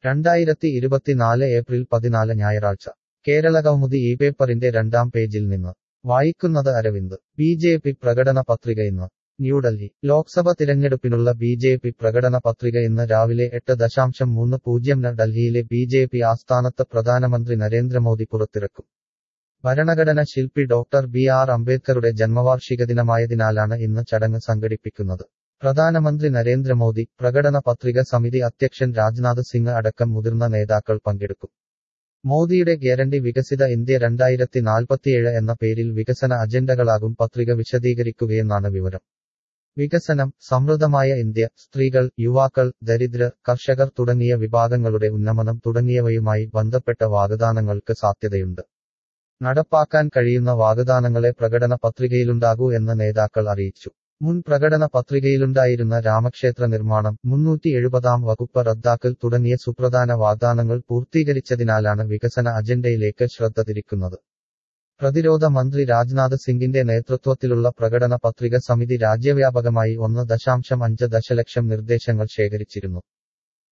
രണ്ടായിരത്തി ഇരുപത്തിനാല് ഏപ്രിൽ പതിനാല് ഞായറാഴ്ച കേരള കൗമുദി ഈ പേപ്പറിന്റെ രണ്ടാം പേജിൽ നിന്ന് വായിക്കുന്നത് അരവിന്ദ് ബി ജെ പി പ്രകടന പത്രിക ഇന്ന് ന്യൂഡൽഹി ലോക്സഭ തിരഞ്ഞെടുപ്പിനുള്ള ബി ജെ പി പ്രകടന പത്രിക ഇന്ന് രാവിലെ എട്ട് ദശാംശം മൂന്ന് പൂജ്യം ന് ഡൽഹിയിലെ ബി ജെ പി ആസ്ഥാനത്ത് പ്രധാനമന്ത്രി നരേന്ദ്രമോദി പുറത്തിറക്കും ഭരണഘടന ശില്പി ഡോക്ടർ ബി ആർ അംബേദ്കറുടെ ജന്മവാർഷിക ദിനമായതിനാലാണ് ഇന്ന് ചടങ്ങ് സംഘടിപ്പിക്കുന്നത് പ്രധാനമന്ത്രി നരേന്ദ്രമോദി പ്രകടന പത്രിക സമിതി അധ്യക്ഷൻ രാജ്നാഥ് സിംഗ് അടക്കം മുതിർന്ന നേതാക്കൾ പങ്കെടുക്കും മോദിയുടെ ഗ്യാരണ്ടി വികസിത ഇന്ത്യ രണ്ടായിരത്തി നാൽപ്പത്തിയേഴ് എന്ന പേരിൽ വികസന അജണ്ടകളാകും പത്രിക വിശദീകരിക്കുകയെന്നാണ് വിവരം വികസനം സമൃദ്ധമായ ഇന്ത്യ സ്ത്രീകൾ യുവാക്കൾ ദരിദ്രർ കർഷകർ തുടങ്ങിയ വിഭാഗങ്ങളുടെ ഉന്നമനം തുടങ്ങിയവയുമായി ബന്ധപ്പെട്ട വാഗ്ദാനങ്ങൾക്ക് സാധ്യതയുണ്ട് നടപ്പാക്കാൻ കഴിയുന്ന വാഗ്ദാനങ്ങളെ പ്രകടന പത്രികയിലുണ്ടാകൂ എന്ന് നേതാക്കൾ അറിയിച്ചു മുൻ പ്രകടന പത്രികയിലുണ്ടായിരുന്ന രാമക്ഷേത്ര നിർമ്മാണം മുന്നൂറ്റി എഴുപതാം വകുപ്പ് റദ്ദാക്കൽ തുടങ്ങിയ സുപ്രധാന വാഗ്ദാനങ്ങൾ പൂർത്തീകരിച്ചതിനാലാണ് വികസന അജണ്ടയിലേക്ക് ശ്രദ്ധ തിരിക്കുന്നത് പ്രതിരോധ മന്ത്രി രാജ്നാഥ് സിംഗിന്റെ നേതൃത്വത്തിലുള്ള പ്രകടന പത്രിക സമിതി രാജ്യവ്യാപകമായി ഒന്ന് ദശാംശം അഞ്ച് ദശലക്ഷം നിർദ്ദേശങ്ങൾ ശേഖരിച്ചിരുന്നു